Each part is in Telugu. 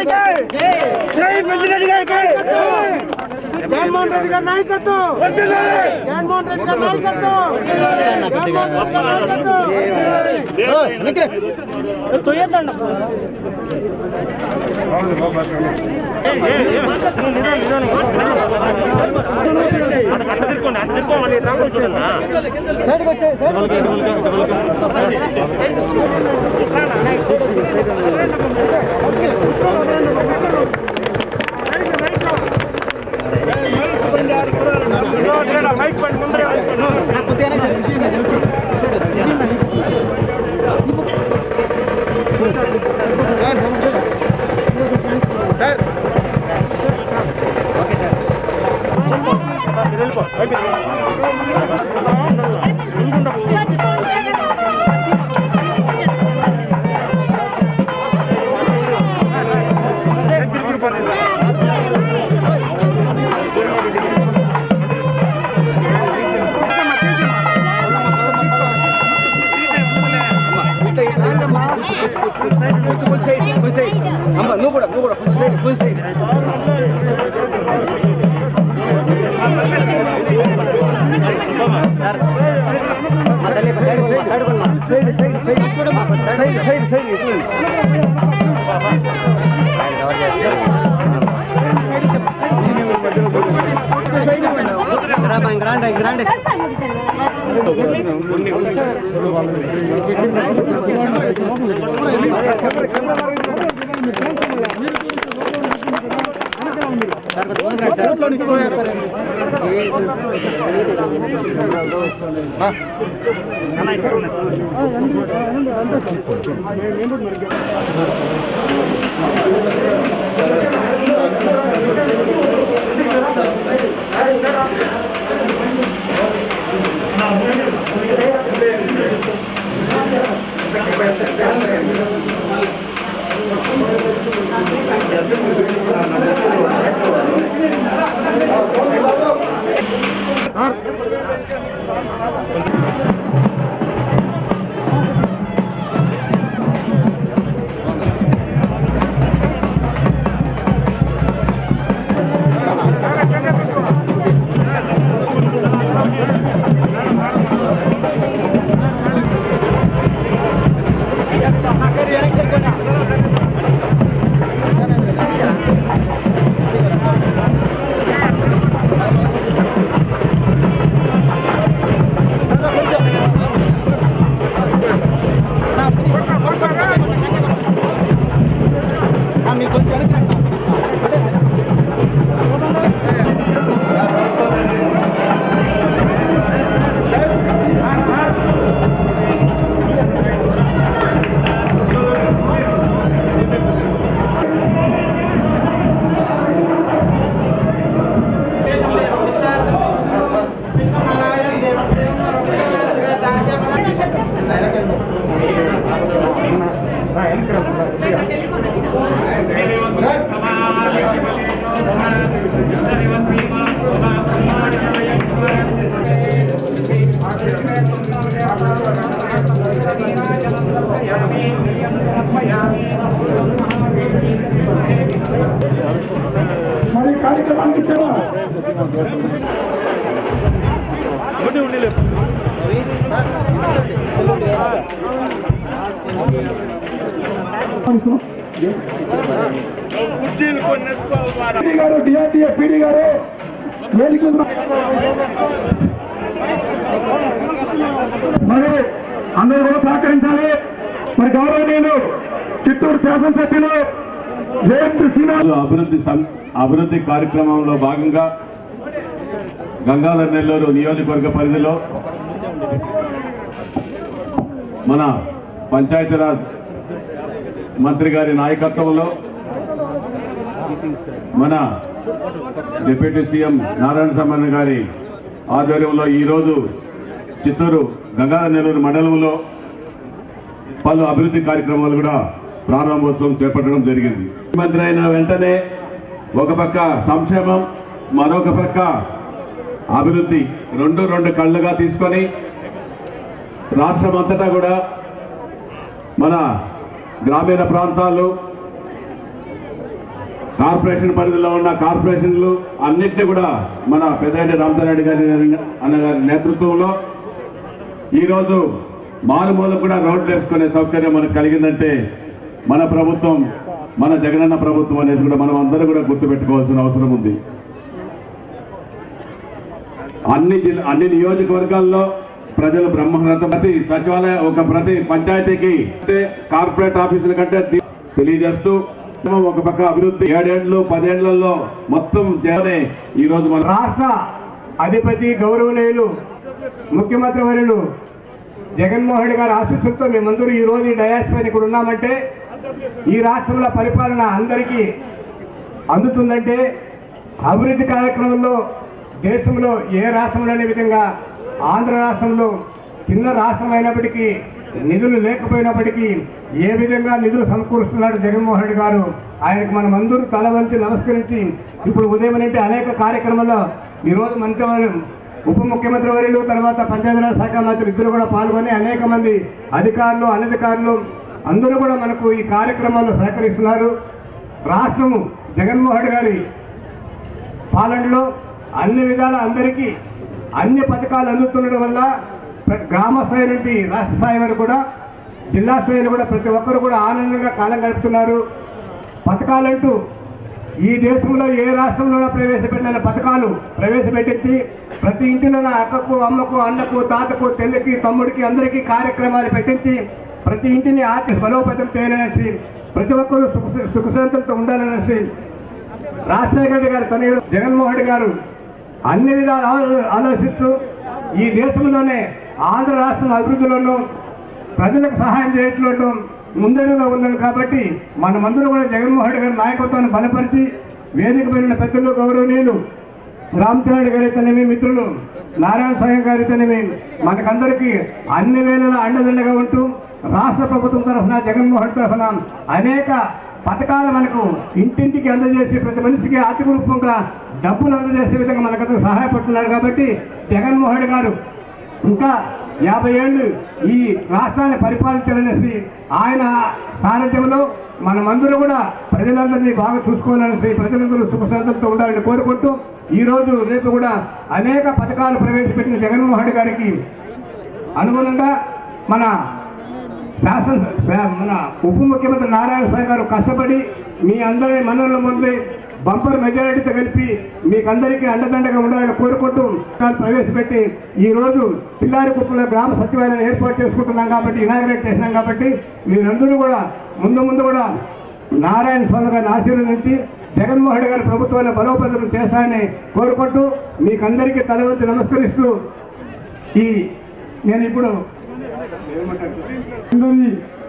గారికి జై పెద్దిరెడ్డి గారికి జగన్మోహన్ రెడ్డి గారి నాయకత్వం జగన్మోహన్ రెడ్డి గారి నాయకత్వం జగన్మోహన్ రెడ్డి గారి నాయకత్వం తొయ్యద్దండి సైడ్కి వచ్చాయి సైడ్కి నువ్వు కూడా నువ్వు కూడా కొంచెం సైడ్ కొంచెం సైడ్ గ్రాండ్ గ్రాండ్ మరి కార్యక్రమానికి ఇచ్చారా పీడీ గారు డిఆర్డిఏ పీడీ గారు వేదిక మీద మరి అందరూ కూడా సహకరించాలి మరి గౌరవనీయులు చిత్తూరు శాసనసభ్యులు జయంతి శ్రీనివాస్ అభివృద్ధి సం- అభివృద్ధి కార్యక్రమంలో భాగంగా గంగాధర నెల్లూరు నియోజకవర్గ పరిధిలో మన పంచాయతీరాజ్ మంత్రి గారి నాయకత్వంలో మన డిప్యూటీ సీఎం నారాయణ సమన్న గారి ఆధ్వర్యంలో ఈరోజు చిత్తూరు గంగాధర నెల్లూరు మండలంలో పలు అభివృద్ధి కార్యక్రమాలు కూడా ప్రారంభోత్సవం చేపట్టడం జరిగింది ముఖ్యమంత్రి అయిన వెంటనే ఒక పక్క సంక్షేమం మరొక పక్క అభివృద్ధి రెండు రెండు కళ్ళుగా తీసుకొని రాష్ట్రం అంతటా కూడా మన గ్రామీణ ప్రాంతాలు కార్పొరేషన్ పరిధిలో ఉన్న కార్పొరేషన్లు అన్నింటినీ కూడా మన పెద్దారెడ్డి రామచంద్రెడ్డి గారి అన్నగారి నేతృత్వంలో ఈరోజు మారుమూల కూడా రోడ్లు వేసుకునే సౌకర్యం మనకు కలిగిందంటే మన ప్రభుత్వం మన జగనన్న ప్రభుత్వం అనేసి కూడా మనం అందరూ కూడా గుర్తుపెట్టుకోవాల్సిన అవసరం ఉంది అన్ని జిల్లా అన్ని నియోజకవర్గాల్లో ప్రజలు బ్రహ్మరథం ప్రతి సచివాలయ ఒక ప్రతి పంచాయతీకి అంటే కార్పొరేట్ ఆఫీసుల కంటే ది- తెలియజేస్తూ ఒక పక్క అభివృద్ధి ఏడేళ్లు పదేళ్లలో మొత్తం చేయాలి ఈ రోజు మన రాష్ట్ర అధిపతి గౌరవనీయులు ముఖ్యమంత్రి వర్యులు జగన్మోహన్ రెడ్డి గారి ఆశీస్సులతో మేమందరూ ఈ రోజు ఈ డయాస్ పైన ఇక్కడ ఉన్నామంటే ఈ రాష్ట్రంలో పరిపాలన అందరికీ అందుతుందంటే అభివృద్ధి కార్యక్రమంలో దేశంలో ఏ రాష్ట్రంలో లేని విధంగా ఆంధ్ర రాష్ట్రంలో చిన్న రాష్ట్రం అయినప్పటికీ నిధులు లేకపోయినప్పటికీ ఏ విధంగా నిధులు సమకూరుస్తున్నాడు జగన్మోహన్ రెడ్డి గారు ఆయనకు మనం అందరూ తల వంచి నమస్కరించి ఇప్పుడు ఉదయం నుండి అనేక కార్యక్రమాల్లో ఈరోజు మంత్రి ఉప ముఖ్యమంత్రి వర్యులు తర్వాత పంచాయతీరాజ్ శాఖ మంత్రులు ఇద్దరు కూడా పాల్గొని అనేక మంది అధికారులు అనధికారులు అందరూ కూడా మనకు ఈ కార్యక్రమాల్లో సహకరిస్తున్నారు రాష్ట్రము జగన్మోహన్ రెడ్డి గారి పాలనలో అన్ని విధాల అందరికీ అన్ని పథకాలు అందుతుండడం వల్ల ప్ర- గ్రామ స్థాయి నుండి రాష్ట్ర స్థాయి వరకు కూడా జిల్లా స్థాయిలో కూడా ప్రతి ఒక్కరు కూడా ఆనందంగా కాలం గడుపుతున్నారు పథకాలంటూ ఈ దేశంలో ఏ రాష్ట్రంలో ప్రవేశపెట్టిన పథకాలు ప్రవేశపెట్టించి ప్రతి ఇంటిలో నా అక్కకు అమ్మకు అన్నకు తాతకు చెల్లికి తమ్ముడికి అందరికీ కార్యక్రమాలు పెట్టించి ప్రతి ఇంటిని ఆర్థిక బలోపేతం చేయాలనేసి ప్రతి ఒక్కరూ సుఖ సుఖశాంతులతో ఉండాలనేసి రాజశేఖర రెడ్డి గారు తనయుడు జగన్మోహన్ రెడ్డి గారు అన్ని విధాలు ఆలో- ఆలోచిస్తూ ఈ దేశంలోనే ఆంధ్ర రాష్ట్రం అభివృద్ధిలోనూ ప్రజలకు సహాయం చేయట్లోనూ ముందడుగులో ఉందని కాబట్టి మనమందరం కూడా జగన్మోహన్ రెడ్డి గారి నాయకత్వాన్ని బలపరిచి వేదిక పైన పెద్దలు గౌరవనీయులు రామచంద్ర గారి అయితేనేమి మిత్రులు నారాయణ స్వామి గారి అయితేనేమి మనకందరికీ అన్ని వేళలా అండదండగా ఉంటూ రాష్ట్ర ప్రభుత్వం తరఫున జగన్మోహన్ తరఫున అనేక పథకాలు మనకు ఇంటింటికి అందజేసి ప్రతి మనిషికి ఆర్థిక రూపంగా డబ్బులు అందజేసే విధంగా మనకు సహాయపడుతున్నారు కాబట్టి జగన్మోహన్ రెడ్డి గారు ఇంకా యాభై ఏళ్ళు ఈ రాష్ట్రాన్ని పరిపాలించాలనేసి ఆయన సారథ్యంలో మనమందరూ కూడా ప్రజలందరినీ బాగా చూసుకోవాలనేసి ప్రజలందరూ సుఖశాంతంతో ఉండాలని కోరుకుంటూ ఈ రోజు రేపు కూడా అనేక పథకాలు ప్రవేశపెట్టిన జగన్మోహన్ రెడ్డి గారికి అనుగుణంగా మన శాసన శా- మన ఉప ముఖ్యమంత్రి నారాయణ స్వామి గారు కష్టపడి మీ అందరి మనలో ముందు బంపర్ మెజారిటీతో కలిపి మీకందరికీ అండదండగా ఉండాలని కోరుకుంటూ పథకాలు ప్రవేశపెట్టి ఈ రోజు పిల్లారి కుప్పలో గ్రామ సచివాలయం ఏర్పాటు చేసుకుంటున్నాం కాబట్టి ఇనాగ్రేట్ చేసినాం కాబట్టి మీరందరూ కూడా ముందు ముందు కూడా నారాయణ స్వామి గారిని ఆశీర్వదించి జగన్మోహన్ రెడ్డి గారి ప్రభుత్వాన్ని బలోపేతం చేస్తారని కోరుకుంటూ మీకందరికీ తల వంచి నమస్కరిస్తూ ఈ నేను ఇప్పుడు అందరి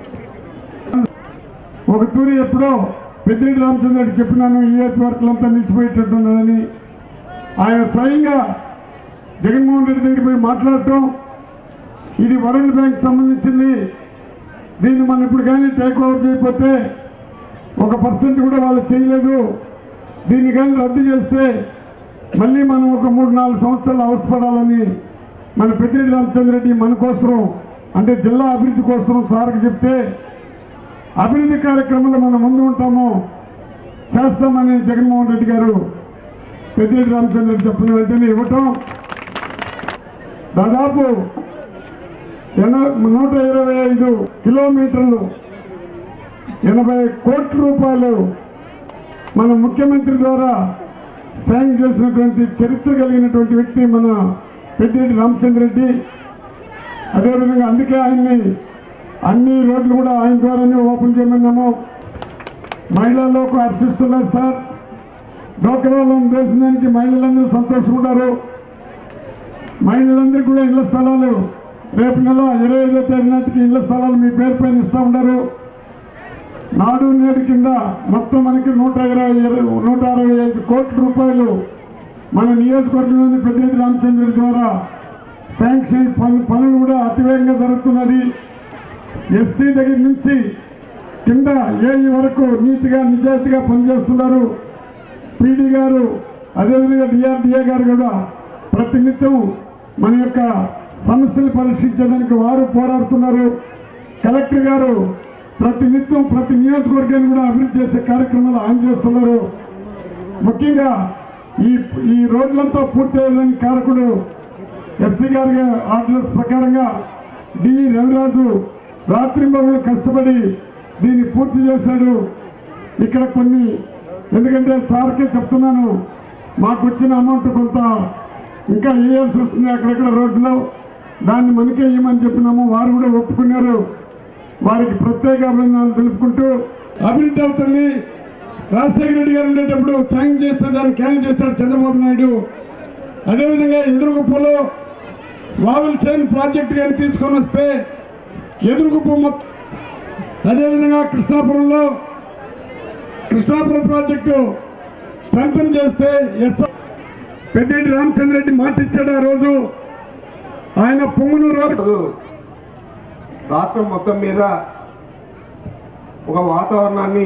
ఒక తూరి ఎప్పుడో పెద్దిరెడ్డి రామచంద్ర రెడ్డి చెప్పినాను ఈఏపీ వర్కులంతా నిలిచిపోయేటట్టున్నదని ఆయన స్వయంగా జగన్మోహన్ రెడ్డి దగ్గరికి పోయి మాట్లాడటం ఇది వరల్డ్ బ్యాంక్ సంబంధించింది దీన్ని మనం ఇప్పుడు కానీ టేక్ ఓవర్ చేయకపోతే ఒక పర్సెంట్ కూడా వాళ్ళు చేయలేదు దీన్ని కానీ రద్దు చేస్తే మళ్ళీ మనం ఒక మూడు నాలుగు సంవత్సరాలు అవసరపడాలని మన పెద్దిరెడ్డి రామచంద్ర రెడ్డి మన కోసం అంటే జిల్లా అభివృద్ధి కోసం సార్కి చెప్తే అభివృద్ధి కార్యక్రమంలో మనం ముందు ఉంటాము చేస్తామని జగన్మోహన్ రెడ్డి గారు పెద్దిరెడ్డి రామచంద్ర రెడ్డి చెప్పిన వెంటనే ఇవ్వటం దాదాపు ఎన- నూట ఇరవై ఐదు కిలోమీటర్లు ఎనభై కోట్ల రూపాయలు మన ముఖ్యమంత్రి ద్వారా సాయం చేసినటువంటి చరిత్ర కలిగినటువంటి వ్యక్తి మన పెద్దిరెడ్డి రామచంద్ర రెడ్డి అదేవిధంగా అందుకే ఆయన్ని అన్ని రోడ్లు కూడా ఆయన ద్వారానే ఓపెన్ చేయమన్నాము మహిళల్లోకి హర్షిస్తున్నారు సార్ డోక్రా లోన్ వేసిన దానికి మహిళలందరూ సంతోషపడ్డారు మహిళలందరికీ కూడా ఇళ్ల స్థలాలు రేపు నెల ఇరవై ఐదో తేదీ నాటికి ఇళ్ల స్థలాలు మీ పేరు పైన ఇస్తూ ఉన్నారు నాడు నేడు కింద మొత్తం మనకి నూట ఇరవై ఇరవై- నూట అరవై ఐదు కోట్ల రూపాయలు మన నియోజకవర్గంలోని పెద్దిరెడ్డి రామచంద్ర ద్వారా శాంక్షన్ పనులు పనులు కూడా అతివేగంగా జరుగుతున్నది ఎస్సీ దగ్గర నుంచి కింద ఏఈ వరకు నీతిగా నిజాయితీగా పనిచేస్తున్నారు పీడీ గారు అదేవిధంగా డిఆర్డిఏ గారు కూడా ప్రతినిత్యం మన యొక్క సమస్యలు పరిష్కరించడానికి వారు పోరాడుతున్నారు కలెక్టర్ గారు ప్రతి నిత్యం ప్రతి నియోజకవర్గాన్ని కూడా అభివృద్ధి చేసే కార్యక్రమాలు ఆయన చేస్తున్నారు ముఖ్యంగా ఈ ఈ రోడ్లంతా పూర్తి అయ్యేదానికి కారకుడు ఎస్సీ గారి ఆర్డర్స్ ప్రకారంగా డి రవిరాజు రాత్రి మరుగులు కష్టపడి దీన్ని పూర్తి చేశాడు ఇక్కడ కొన్ని ఎందుకంటే సార్కే చెప్తున్నాను మాకు వచ్చిన అమౌంట్ కొంత ఇంకా వేయాల్సి వస్తుంది అక్కడక్కడ రోడ్లో దాన్ని మనకే ఇవ్వమని చెప్పినాము వారు కూడా ఒప్పుకున్నారు వారికి ప్రత్యేక అభినందనలు తెలుపుకుంటూ అభివృద్ధి అవుతుంది రాజశేఖర రెడ్డి గారు ఉండేటప్పుడు సాయం చేస్తే దాన్ని క్యాన్ చేస్తాడు చంద్రబాబు నాయుడు అదేవిధంగా ఎదురుగుప్పలో వావల్ చైన్ ప్రాజెక్టు కానీ తీసుకొని వస్తే ఎదురుగుప్ప మొత్తం అదేవిధంగా కృష్ణాపురంలో కృష్ణాపురం ప్రాజెక్టు స్ట్రెంథన్ చేస్తే ఎస్ పెద్దిరెడ్డి రామచంద్ర రెడ్డి మాట ఇచ్చాడు ఆ రోజు ఆయన పొంగునూరు వరకు ఈరోజు రాష్ట్రం మొత్తం మీద ఒక వాతావరణాన్ని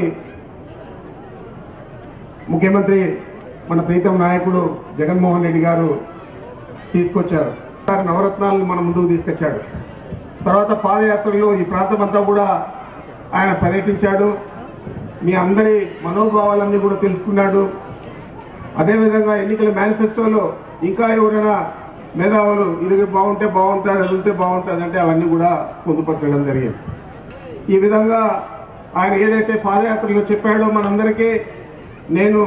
ముఖ్యమంత్రి మన ప్రీతం నాయకుడు జగన్మోహన్ రెడ్డి గారు తీసుకొచ్చారు వారి నవరత్నాలను మన ముందుకు తీసుకొచ్చాడు తర్వాత పాదయాత్రలో ఈ ప్రాంతం అంతా కూడా ఆయన పర్యటించాడు మీ అందరి మనోభావాలన్నీ కూడా తెలుసుకున్నాడు అదేవిధంగా ఎన్నికల మేనిఫెస్టోలో ఇంకా ఎవరైనా మేధావులు ఇది బాగుంటే బాగుంటుంది అది ఉంటే బాగుంటుంది అంటే అవన్నీ కూడా పొందుపరచడం జరిగింది ఈ విధంగా ఆయన ఏదైతే పాదయాత్రలో చెప్పాడో మనందరికీ నేను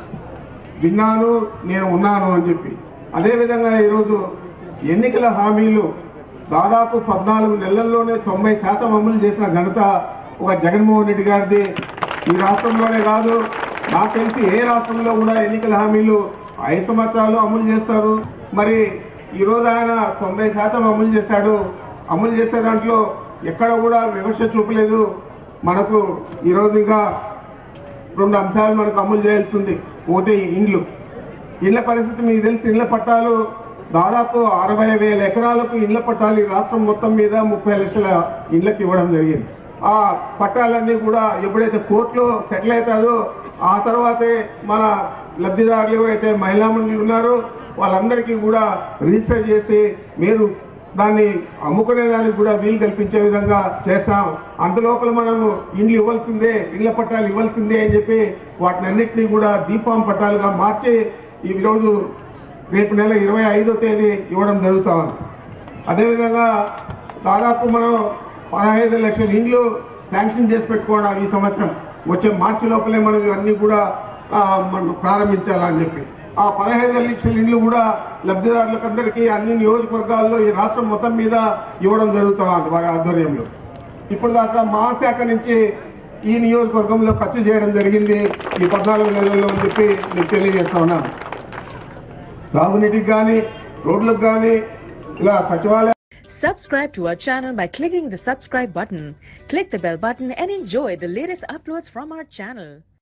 విన్నాను నేను ఉన్నాను అని చెప్పి అదేవిధంగా ఈరోజు ఎన్నికల హామీలు దాదాపు పద్నాలుగు నెలల్లోనే తొంభై శాతం అమలు చేసిన ఘనత ఒక జగన్మోహన్ రెడ్డి గారిది ఈ రాష్ట్రంలోనే కాదు నాకు తెలిసి ఏ రాష్ట్రంలో కూడా ఎన్నికల హామీలు ఐదు సంవత్సరాలు అమలు చేస్తారు మరి ఈరోజు ఆయన తొంభై శాతం అమలు చేశాడు అమలు చేసే దాంట్లో ఎక్కడ కూడా వివక్ష చూపలేదు మనకు ఈరోజు ఇంకా రెండు అంశాలు మనకు అమలు చేయాల్సి ఉంది ఒకటి ఇండ్లు ఇళ్ల పరిస్థితి మీకు తెలిసి ఇళ్ల పట్టాలు దాదాపు అరవై వేల ఎకరాలకు ఇళ్ల పట్టాలు ఈ రాష్ట్రం మొత్తం మీద ముప్పై లక్షల ఇళ్లకు ఇవ్వడం జరిగింది ఆ పట్టాలన్నీ కూడా ఎప్పుడైతే కోర్టులో సెటిల్ అవుతాదో ఆ తర్వాతే మన లబ్ధిదారులు ఎవరైతే మహిళా మండలి ఉన్నారో వాళ్ళందరికీ కూడా రిజిస్టర్ చేసి మీరు దాన్ని అమ్ముకునేదానికి కూడా వీలు కల్పించే విధంగా చేస్తాం అంతలోపల మనము ఇండ్లు ఇవ్వాల్సిందే ఇళ్ల పట్టాలు ఇవ్వాల్సిందే అని చెప్పి వాటిని అన్నింటినీ కూడా డీఫామ్ పట్టాలుగా మార్చి ఈ రోజు రేపు నెల ఇరవై ఐదో తేదీ ఇవ్వడం జరుగుతా ఉంది అదేవిధంగా దాదాపు మనం పదహైదు లక్షల ఇండ్లు శాంక్షన్ చేసి పెట్టుకోవడం ఈ సంవత్సరం వచ్చే మార్చి లోపలే మనం ఇవన్నీ కూడా ఆ, మనం ప్రారంభించాలని చెప్పి ఆ పదహైదు లక్షల ఇండ్లు కూడా లబ్ధిదారులకు అందరికీ అన్ని నియోజకవర్గాల్లో ఈ రాష్ట్రం మొత్తం మీద ఇవ్వడం జరుగుతా ఉంది వారి ఆధ్వర్యంలో ఇప్పుడు దాకా మా శాఖ నుంచి ఈ నియోజకవర్గంలో ఖర్చు చేయడం జరిగింది ఈ పద్నాలుగు నెలల్లో అని చెప్పి మీకు తెలియజేస్తా ఉన్నాను తాగునీటికి కానీ రోడ్లకు కానీ ఇలా సచివాలయ Subscribe to our channel by clicking the subscribe button. Click the bell button and enjoy the latest uploads from our channel.